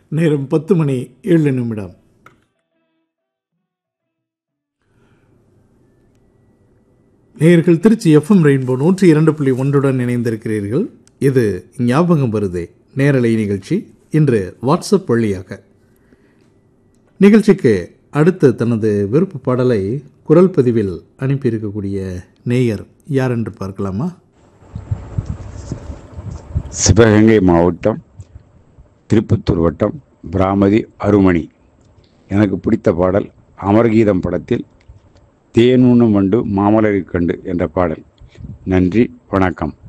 நேரம் பத்து மணி ஏழு நிமிடம் நேயர்கள் திருச்சி எஃப்எம் ரெயின்போ நூற்றி இரண்டு புள்ளி ஒன்றுடன் இணைந்திருக்கிறீர்கள் இது ஞாபகம் வருதே நேரலை நிகழ்ச்சி இன்று வாட்ஸ்அப் வழியாக நிகழ்ச்சிக்கு அடுத்து தனது விருப்ப பாடலை குரல் பதிவில் அனுப்பியிருக்கக்கூடிய நேயர் யார் என்று பார்க்கலாமா சிவகங்கை மாவட்டம் திருப்பத்தூர் வட்டம் பிராமதி அருமணி எனக்கு பிடித்த பாடல் அமர்கீதம் படத்தில் தேனூனும் வண்டு மாமலரை கண்டு என்ற பாடல் நன்றி வணக்கம்